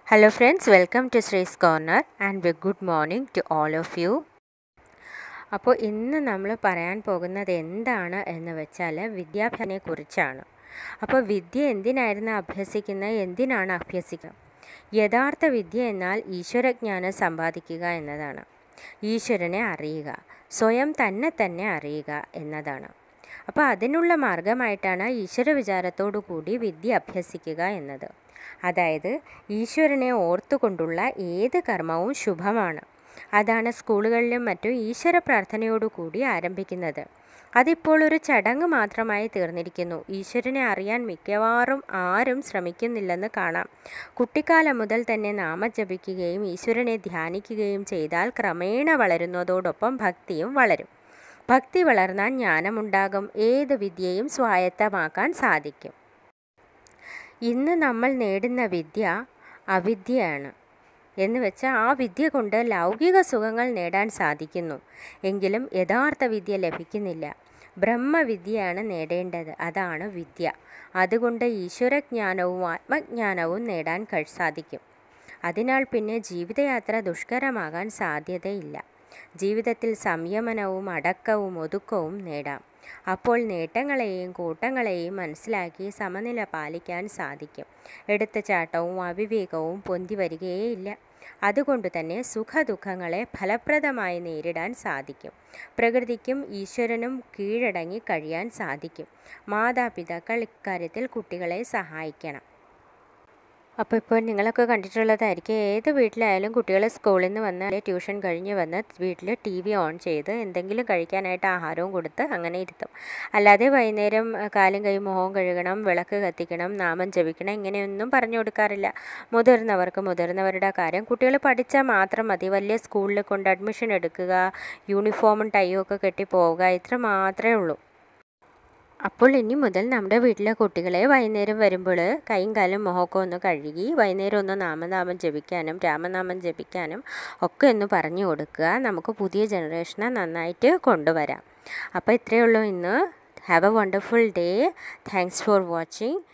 Hello friends, welcome to Sri's Corner and a good morning to all of you. അപ്പോൾ ഇന്ന് നമ്മൾ പറയാൻ പോകുന്നത് എന്താണ് എന്ന് വെച്ചാൽ വിദ്യാഭ്യാസത്തിനെ കുറിച്ചാണ് അപ്പോൾ വിദ്യ എന്തിനായിരുന്നു അഭ്യസിക്കുന്നത് എന്തിനാണ് അഭ്യസിക്കുക യഥാർത്ഥ വിദ്യ എന്നാൽ ഈശ്വരജ്ഞാനം സമ്പാദിക്കുക എന്നതാണ് ഈശ്വരനെ അറിയുക സ്വയം തന്നെ തന്നെ അറിയുക എന്നതാണ് അപ്പോൾ അതിനുള്ള മാർഗമായിട്ടാണ് ഈശ്വര വിചാരത്തോടു കൂടി വിദ്യ അഭ്യസിക്കുക എന്നത് അതായത് ഈശ്വരനെ ഓർത്തുകൊണ്ടുള്ള ഏത് കർമ്മവും ശുഭമാണ് അതാണ് സ്കൂളുകളിലും മറ്റും ഈശ്വര പ്രാർത്ഥനയോടുകൂടി ആരംഭിക്കുന്നത് അതിപ്പോൾ ഒരു ചടങ്ങ് മാത്രമായി തീർന്നിരിക്കുന്നു ഈശ്വരനെ അറിയാൻ മിക്കവാറും ആരും ശ്രമിക്കുന്നില്ലെന്ന് കാണാം കുട്ടിക്കാലം മുതൽ തന്നെ നാമം ജപിക്കുകയും ഈശ്വരനെ ധ്യാനിക്കുകയും ചെയ്താൽ ക്രമേണ വളരുന്നതോടൊപ്പം ഭക്തിയും വളരും ഭക്തി വളർന്നാൽ ജ്ഞാനമുണ്ടാകും ഏത് വിദ്യയും സ്വായത്തമാക്കാൻ സാധിക്കും ഇന്ന് നമ്മൾ നേടുന്ന വിദ്യ അവിദ്യയാണ് എന്ന് വെച്ചാൽ ആ വിദ്യ കൊണ്ട് ലൗകിക സുഖങ്ങൾ നേടാൻ സാധിക്കുന്നു എങ്കിലും യഥാർത്ഥ വിദ്യ ലഭിക്കുന്നില്ല ബ്രഹ്മവിദ്യയാണ് നേടേണ്ടത് അതാണ് വിദ്യ അതുകൊണ്ട് ഈശ്വരജ്ഞാനവും ആത്മജ്ഞാനവും നേടാൻ കഴി സാധിക്കും അതിനാൽ പിന്നെ ജീവിതയാത്ര ദുഷ്കരമാകാൻ സാധ്യതയില്ല ജീവിതത്തിൽ സംയമനവും അടക്കവും ഒതുക്കവും നേടാം അപ്പോൾ നേട്ടങ്ങളെയും കൂട്ടങ്ങളെയും മനസ്സിലാക്കി സമനില പാലിക്കാൻ സാധിക്കും എടുത്തുചാട്ടവും അവിവേകവും പൊന്തി വരികയേയില്ല അതുകൊണ്ട് തന്നെ സുഖദുഃഖങ്ങളെ ഫലപ്രദമായി നേരിടാൻ സാധിക്കും പ്രകൃതിക്കും ഈശ്വരനും കീഴടങ്ങി കഴിയാൻ സാധിക്കും മാതാപിതാക്കൾ ഇക്കാര്യത്തിൽ കുട്ടികളെ സഹായിക്കണം അപ്പോൾ ഇപ്പോൾ നിങ്ങളൊക്കെ കണ്ടിട്ടുള്ളതായിരിക്കും ഏത് വീട്ടിലായാലും കുട്ടികൾ സ്കൂളിൽ നിന്ന് വന്ന് ട്യൂഷൻ കഴിഞ്ഞ് വന്ന് വീട്ടിൽ ടി വി ഓൺ ചെയ്ത് എന്തെങ്കിലും കഴിക്കാനായിട്ട് ആഹാരവും കൊടുത്ത് അങ്ങനെ ഇരുത്തും അല്ലാതെ വൈകുന്നേരം കാലും കൈ മുഖവും കഴുകണം വിളക്ക് കത്തിക്കണം നാമം ജപിക്കണം ഇങ്ങനെയൊന്നും പറഞ്ഞു കൊടുക്കാറില്ല മുതിർന്നവർക്ക് മുതിർന്നവരുടെ കാര്യം കുട്ടികൾ പഠിച്ചാൽ മാത്രം മതി വലിയ സ്കൂളിൽ കൊണ്ട് അഡ്മിഷൻ എടുക്കുക യൂണിഫോമും ടൈയും ഒക്കെ കെട്ടി പോവുക ഇത്ര മാത്രമേ ഉള്ളൂ അപ്പോൾ ഇനി മുതൽ നമ്മുടെ വീട്ടിലെ കുട്ടികളെ വൈകുന്നേരം വരുമ്പോൾ കൈയും കാലും മുഖമൊക്കെ ഒന്ന് കഴുകി വൈകുന്നേരം ഒന്ന് നാമനാമം ജപിക്കാനും രാമനാമം ജപിക്കാനും ഒക്കെ ഒന്ന് പറഞ്ഞു കൊടുക്കുക നമുക്ക് പുതിയ ജനറേഷനെ നന്നായിട്ട് കൊണ്ടുവരാം അപ്പോൾ ഇത്രയേ ഉള്ളൂ ഇന്ന് have a wonderful day thanks for watching